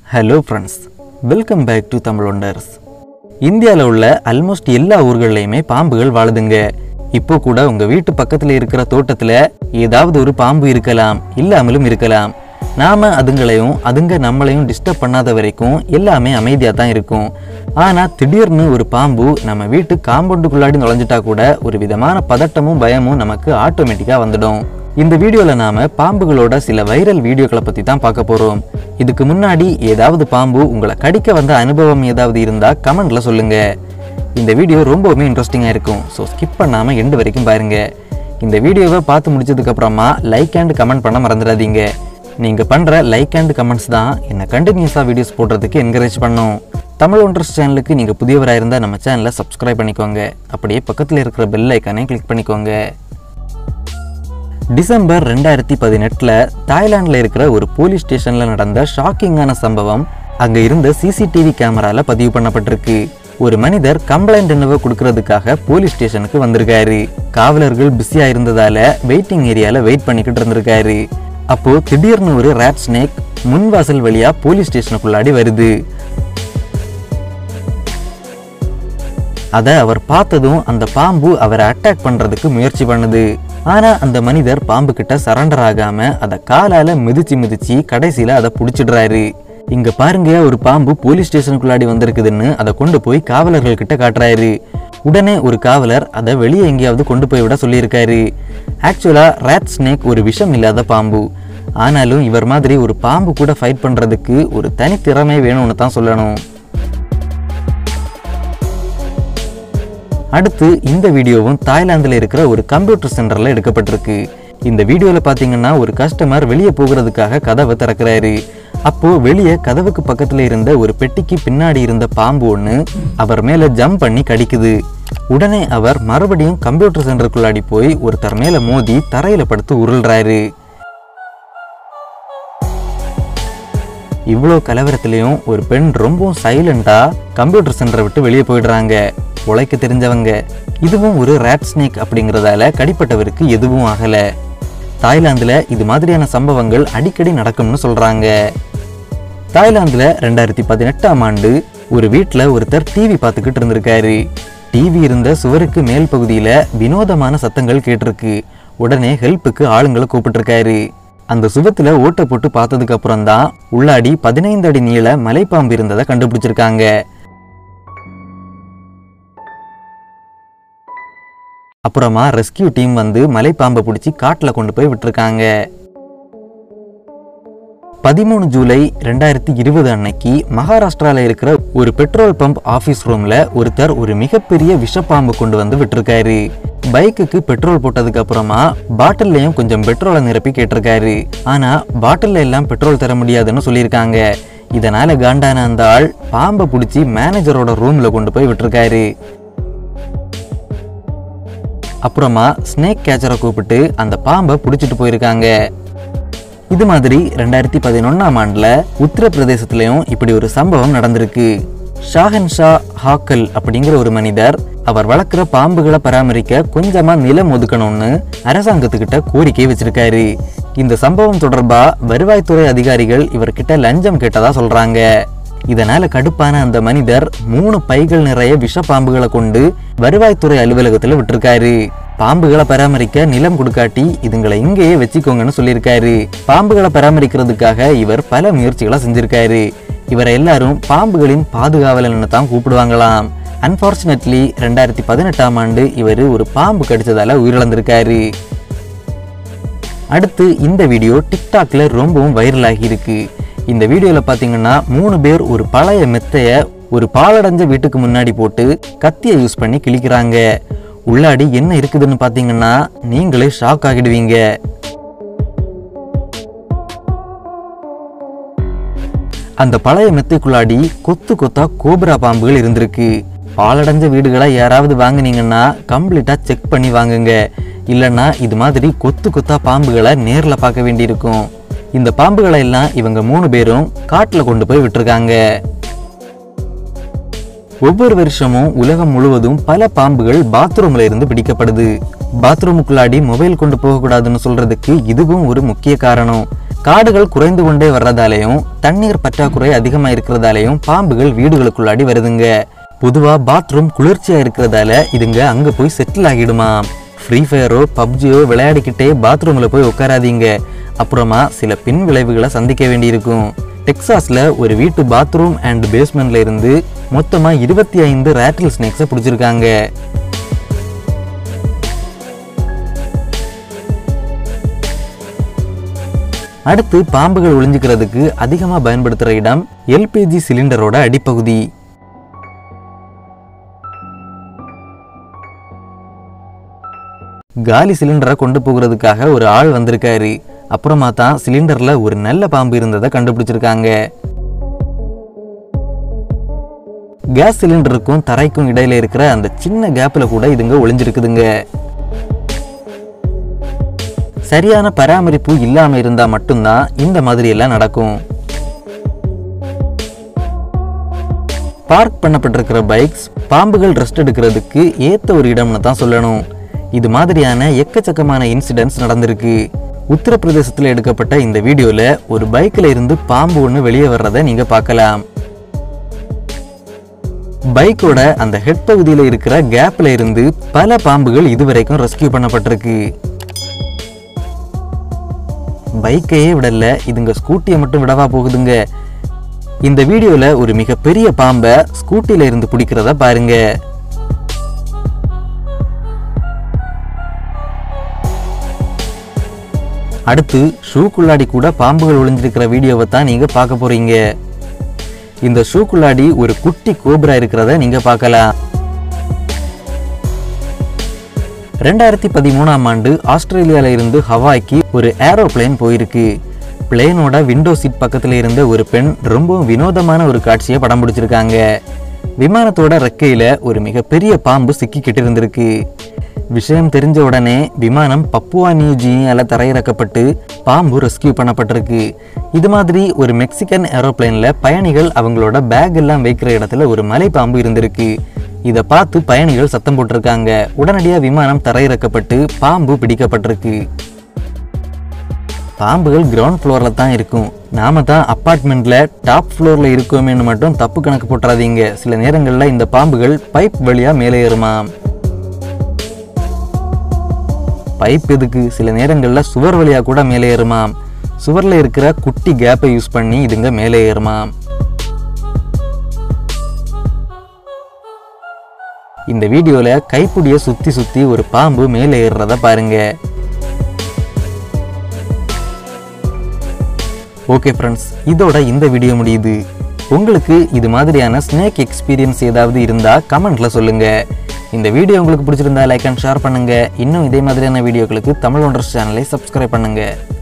hello friends welcome back to Tamil wonders இந்தியாவில் உள்ள almost எல்லா ஊர்கள்லையுமே பாம்புகள் வாழுதுங்க இப்போ கூட உங்கள் வீட்டு பக்கத்தில் இருக்கிற தோட்டத்தில் ஏதாவது ஒரு பாம்பு இருக்கலாம் இல்லாமலும் இருக்கலாம் நாம அதுங்களையும் அதுங்க நம்மளையும் டிஸ்டர்ப் பண்ணாத வரைக்கும் எல்லாமே அமைதியாக தான் இருக்கும் ஆனால் திடீர்னு ஒரு பாம்பு நம்ம வீட்டு காம்பவுண்டுக்குள்ளாடி நுழைஞ்சிட்டா கூட ஒரு விதமான பதட்டமும் பயமும் நமக்கு ஆட்டோமேட்டிக்காக வந்துடும் இந்த வீடியோவில் நாம பாம்புகளோட சில வைரல் வீடியோக்களை பற்றி தான் பார்க்க போகிறோம் இதுக்கு முன்னாடி ஏதாவது பாம்பு உங்களை கடிக்க வந்த அனுபவம் ஏதாவது இருந்தால் கமெண்ட்ல சொல்லுங்க இந்த வீடியோ ரொம்பவுமே இன்ட்ரெஸ்டிங்காக இருக்கும் ஸோ ஸ்கிப் பண்ணாமல் எண்டு வரைக்கும் பாருங்க இந்த வீடியோவை பார்த்து முடிச்சதுக்கு அப்புறமா லைக் அண்ட் கமெண்ட் பண்ண மறந்துடாதீங்க நீங்கள் பண்ணுற லைக் அண்ட் கமெண்ட்ஸ் தான் என்னை கண்டினியூஸாக வீடியோஸ் போடுறதுக்கு என்கரேஜ் பண்ணும் தமிழ் ஒன்றர்ஸ் சேனலுக்கு நீங்கள் புதியவராக இருந்தால் நம்ம சேனலை சப்ஸ்கிரைப் பண்ணிக்கோங்க அப்படியே பக்கத்தில் இருக்கிற பெல் ஐக்கானே கிளிக் பண்ணிக்கோங்க டிசம்பர் ரெண்டாயிரத்தி பதினெட்டில் தாய்லாண்டில் இருக்கிற ஒரு போலீஸ் ஸ்டேஷனில் நடந்த ஷாக்கிங்கான சம்பவம் அங்கே இருந்த சிசிடிவி கேமரால பதிவு பண்ணப்பட்டிருக்கு ஒரு மனிதர் கம்ப்ளைண்ட் என்னவோ கொடுக்கறதுக்காக போலீஸ் ஸ்டேஷனுக்கு வந்திருக்காரு காவலர்கள் பிஸியா இருந்ததால வெயிட்டிங் ஏரியால வெயிட் பண்ணிக்கிட்டு இருந்திருக்காரு அப்போ திடீர்னு ஒரு ரேட் ஸ்னேக் முன்வாசல் வழியா போலீஸ் ஸ்டேஷனுக்குள்ளாடி வருது அதை அவர் பார்த்ததும் அந்த பாம்பு அவரை அட்டாக் பண்றதுக்கு முயற்சி பண்ணுது ஆனா அந்த மனிதர் பாம்பு கிட்ட சரண்டர் ஆகாம அதை காலால மிதிச்சு மிதிச்சு கடைசியில அதை புடிச்சிடுறாரு இங்க பாருங்க ஒரு பாம்பு போலீஸ் ஸ்டேஷனுக்குள்ளாடி வந்திருக்குதுன்னு அதை கொண்டு போய் காவலர்கள் கிட்ட காட்டுறாரு உடனே ஒரு காவலர் அதை வெளியே எங்கேயாவது கொண்டு போய் விட சொல்லியிருக்காரு ஆக்சுவலா ரேட் ஸ்னேக் ஒரு விஷம் இல்லாத பாம்பு ஆனாலும் இவர் மாதிரி ஒரு பாம்பு கூட ஃபைட் பண்றதுக்கு ஒரு தனித்திறமை வேணும்னு தான் சொல்லணும் அடுத்து இந்த வீடியோவும் தாய்லாந்தில் இருக்கிற ஒரு கம்ப்யூட்டர் சென்டரில் எடுக்கப்பட்டிருக்கு இந்த வீடியோவில் பார்த்தீங்கன்னா ஒரு கஸ்டமர் வெளியே போகிறதுக்காக கதவை திறக்கிறாரு அப்போ வெளியே கதவுக்கு பக்கத்தில் இருந்த ஒரு பெட்டிக்கு பின்னாடி இருந்த பாம்பு ஒன்று அவர் மேலே ஜம்ப் பண்ணி கடிக்குது உடனே அவர் மறுபடியும் கம்ப்யூட்டர் சென்டருக்குள்ளாடி போய் ஒருத்தர் மேலே மோதி தரையில் படுத்து உருள்றாரு இவ்வளோ கலவரத்திலையும் ஒரு பெண் ரொம்பவும் சைலண்டா கம்ப்யூட்டர் சென்டரை விட்டு வெளியே போயிடுறாங்க உழைக்க தெரிஞ்சவங்க இதுவும் ஒரு ரேட் ஸ்னேக் அப்படிங்கிறதால கடிப்பட்டவருக்கு எதுவும் ஆகல தாய்லாந்துல இது மாதிரியான சம்பவங்கள் அடிக்கடி நடக்கும்னு சொல்றாங்க தாய்லாந்துல ரெண்டாயிரத்தி பதினெட்டாம் ஆண்டு ஒரு வீட்டில் ஒருத்தர் டிவி பார்த்துக்கிட்டு இருந்திருக்காரு டிவி இருந்த சுவருக்கு மேல் பகுதியில் வினோதமான சத்தங்கள் கேட்டிருக்கு உடனே ஹெல்ப்புக்கு ஆளுங்களை கூப்பிட்டுருக்காரு அந்த சுவத்துல ஓட்டை போட்டு பார்த்ததுக்கு அப்புறம் தான் உள்ளாடி பதினைந்து அடி நீள மலைப்பாம்பு இருந்ததை கண்டுபிடிச்சிருக்காங்க அப்புறமா ரெஸ்கியூ டீம் வந்து மலைப்பாம்பை பிடிச்சி காட்டில் கொண்டு போய் விட்டுருக்காங்க பதிமூணு ஜூலை ரெண்டாயிரத்தி இருபது அன்னைக்கு மகாராஷ்டிரால இருக்கிற ஒரு பெட்ரோல் பம்ப் ஆபீஸ் ரூம்ல ஒருத்தர் ஒரு மிகப்பெரிய விஷப்பாம்பு கொண்டு வந்து விட்டுருக்காரு பைக்குக்கு பெட்ரோல் போட்டதுக்கு அப்புறமா பாட்டில்லையும் கொஞ்சம் பெட்ரோலை நிரப்பி கேட்டிருக்காரு ஆனா பாட்டில்ல எல்லாம் பெட்ரோல் தர முடியாதுன்னு சொல்லியிருக்காங்க இதனால காண்டான அந்த ஆள் பாம்பை பிடிச்சி மேனேஜரோட ரூம்ல கொண்டு போய் விட்டுருக்காரு அப்புறமா ஸ்னேக் கேச்சரை கூப்பிட்டு அந்த பாம்பை பிடிச்சிட்டு போயிருக்காங்க இது மாதிரி ரெண்டாயிரத்தி பதினொன்னாம் ஆண்டுல உத்தரப்பிரதேசத்திலையும் இப்படி ஒரு சம்பவம் நடந்திருக்கு ஷாஹன் ஷா ஹாக்கல் அப்படிங்கிற ஒரு மனிதர் அவர் வளர்க்குற பாம்புகளை பராமரிக்க கொஞ்சமா நிலம் ஒதுக்கணும்னு அரசாங்கத்துக்கிட்ட கோரிக்கை வச்சிருக்காரு இந்த சம்பவம் தொடர்பா வருவாய்த்துறை அதிகாரிகள் இவர்கிட்ட லஞ்சம் கேட்டதா சொல்றாங்க இதனால கடுப்பான அந்த மனிதர் மூணு பைகள் நிறைய விஷப்பாம்புகளை கொண்டு வருவாய்த்துறை அலுவலகத்துல விட்டிருக்காரு பாம்புகளை பராமரிக்க நிலம் கொடுக்காட்டி இதுங்களை இங்கேயே வச்சுக்கோங்கன்னு சொல்லியிருக்காரு பாம்புகளை பராமரிக்கிறதுக்காக இவர் பல முயற்சிகளை செஞ்சிருக்காரு இவரை எல்லாரும் பாம்புகளின் பாதுகாவலன்னு தான் கூப்பிடுவாங்களாம் அன்பார்ச்சுனேட்லி ரெண்டாயிரத்தி பதினெட்டாம் ஆண்டு இவர் ஒரு பாம்பு கடிச்சதால உயிரிழந்திருக்காரு அடுத்து இந்த வீடியோ டிக்டாக்ல ரொம்பவும் வைரல் ஆகியிருக்கு இந்த வீடியோவில் பார்த்தீங்கன்னா மூணு பேர் ஒரு பழைய மெத்தைய ஒரு பாலடைஞ்ச வீட்டுக்கு முன்னாடி போட்டு கத்தியை யூஸ் பண்ணி கிழிக்கிறாங்க உள்ளாடி என்ன இருக்குதுன்னு பார்த்தீங்கன்னா நீங்களே ஷாக் ஆகிடுவீங்க அந்த பழைய மெத்தைக்குள்ளாடி கொத்து கொத்தா கோப்ரா பாம்புகள் இருந்திருக்கு பாலடைஞ்ச வீடுகளை யாராவது வாங்குனீங்கன்னா கம்ப்ளீட்டா செக் பண்ணி வாங்குங்க இல்லைன்னா இது மாதிரி கொத்து கொத்தா பாம்புகளை நேரில் பார்க்க வேண்டியிருக்கும் இந்த பாம்புகளை எல்லாம் இவங்க மூணு பேரும் காட்டில் கொண்டு போய் விட்டுருக்காங்க ஒவ்வொரு வருஷமும் உலகம் முழுவதும் பல பாம்புகள் பாத்ரூம்ல இருந்து பிடிக்கப்படுது பாத்ரூமுக்குள்ளாடி மொபைல் கொண்டு போகக்கூடாதுன்னு சொல்றதுக்கு இதுவும் ஒரு முக்கிய காரணம் காடுகள் குறைந்து கொண்டே வர்றதாலேயும் தண்ணீர் பற்றாக்குறை அதிகமாக இருக்கிறதாலேயும் பாம்புகள் வீடுகளுக்குள்ளாடி வருதுங்க பொதுவா பாத்ரூம் குளிர்ச்சியா இருக்கிறதால இதுங்க அங்க போய் செட்டில் ஆகிடுமா ஃப்ரீ ஃபயரோ பப்ஜியோ விளையாடிக்கிட்டே பாத்ரூம்ல போய் உட்காராதீங்க அப்புறமா சில பின் விளைவுகளை சந்திக்க வேண்டியிருக்கும் டெக்சாஸ்ல ஒரு வீட்டு பாத்ரூம் அண்ட் பேஸ்மெண்ட்ல இருந்து மொத்தமா இருபத்தி ஐந்து ரேட்டில் ஸ்னேக்ஸை பிடிச்சிருக்காங்க அடுத்து பாம்புகள் ஒளிஞ்சுக்கிறதுக்கு அதிகமாக பயன்படுத்துகிற இடம் எல்பிஜி சிலிண்டரோட அடிப்பகுதி காலி சிலிண்டரை கொண்டு போகிறதுக்காக ஒரு ஆள் வந்திருக்காரு அப்புறமா தான் சிலிண்டர்ல ஒரு நல்ல பாம்பு இருந்ததை கண்டுபிடிச்சிருக்காங்க கேஸ் சிலிண்டருக்கும் தரைக்கும் இடையில இருக்கிற அந்த சின்ன கேப்ல கூட இதுங்க ஒளிஞ்சிருக்குதுங்க சரியான பராமரிப்பு இல்லாம இருந்தா மட்டும்தான் இந்த மாதிரி எல்லாம் நடக்கும் பார்க் பண்ணப்பட்டிருக்கிற பைக்ஸ் பாம்புகள் ரெஸ்ட் எடுக்கிறதுக்கு ஏத்த ஒரு இடம்னு தான் சொல்லணும் இது மாதிரியான எக்கச்சக்கமான இன்சிடென்ட்ஸ் நடந்திருக்கு உத்தரப்பிரதேசத்தில் எடுக்கப்பட்ட இந்த வீடியோல ஒரு பைக்கில் இருந்து பாம்பு ஒன்று வெளியே வர்றதை நீங்க பார்க்கலாம் பைக்கோட அந்த ஹெட் பகுதியில் இருக்கிற கேப்ல இருந்து பல பாம்புகள் இதுவரைக்கும் ரெஸ்கியூ பண்ணப்பட்டிருக்கு பைக்கையே விடல இதுங்க ஸ்கூட்டியை மட்டும் விடவா போகுதுங்க இந்த வீடியோல ஒரு மிகப்பெரிய பாம்பை ஸ்கூட்டில இருந்து பிடிக்கிறத பாருங்க அடுத்து ஷூக்குள்ளாடி கூட பாம்புகள் ஒளிஞ்சிருக்கிற வீடியோவை தான் நீங்க பார்க்க போறீங்க இந்த ஷூக்குள்ளாடி ஒரு குட்டி கோப்ரா இருக்கிறத நீங்க பார்க்கலாம் ரெண்டாயிரத்தி பதிமூணாம் ஆண்டு ஆஸ்திரேலியால இருந்து ஹவாய்க்கு ஒரு ஏரோப்ளேன் போயிருக்கு பிளேனோட விண்டோ சீட் பக்கத்துல இருந்த ஒரு பெண் ரொம்பவும் வினோதமான ஒரு காட்சியை படம் பிடிச்சிருக்காங்க விமானத்தோட ரெக்கையில ஒரு மிகப்பெரிய பாம்பு சிக்கிக்கிட்டு இருந்திருக்கு விஷயம் தெரிஞ்ச உடனே விமானம் பப்புவா நியூ ஜீனியால தரையிறக்கப்பட்டு பாம்பு ரெஸ்கியூ பண்ணப்பட்டிருக்கு இது மாதிரி ஒரு மெக்சிகன் ஏரோப்ளேன்ல பயணிகள் அவங்களோட பேக் எல்லாம் வைக்கிற இடத்துல ஒரு மலை பாம்பு இருந்திருக்கு இதை பார்த்து பயணிகள் சத்தம் போட்டிருக்காங்க உடனடியாக விமானம் தரையிறக்கப்பட்டு பாம்பு பிடிக்கப்பட்டிருக்கு பாம்புகள் கிரவுண்ட் ஃப்ளோரில் தான் இருக்கும் நாம தான் அப்பார்ட்மெண்ட்ல டாப் ஃப்ளோரில் இருக்கோமேன்னு மட்டும் தப்பு கணக்கு போட்டுறாதீங்க சில நேரங்களில் இந்த பாம்புகள் பைப் வழியா மேலே ஏறுமாம் பைப் எதுக்கு சில நேரங்களில் சுவர் வழியா கூட மேலே ஏறுமாம் சுவரில் இருக்கிற குட்டி கேப்பை யூஸ் பண்ணி இதுங்க மேலே ஏறுமாம் இந்த வீடியோல கைப்பிடிய சுத்தி சுத்தி ஒரு பாம்பு மேலே ஏறுறத பாருங்க ஓகே ஃப்ரெண்ட்ஸ் இதோட இந்த வீடியோ முடியுது உங்களுக்கு இது மாதிரியான ஸ்னேக் எக்ஸ்பீரியன்ஸ் ஏதாவது இருந்தா கமெண்ட்ல சொல்லுங்க இந்த வீடியோ உங்களுக்கு பிடிச்சிருந்தா லைக் அண்ட் ஷேர் பண்ணுங்க இன்னும் இதே மாதிரியான வீடியோக்களுக்கு தமிழ் ஒன்றர்ஸ் சேனலை சப்ஸ்கிரைப் பண்ணுங்க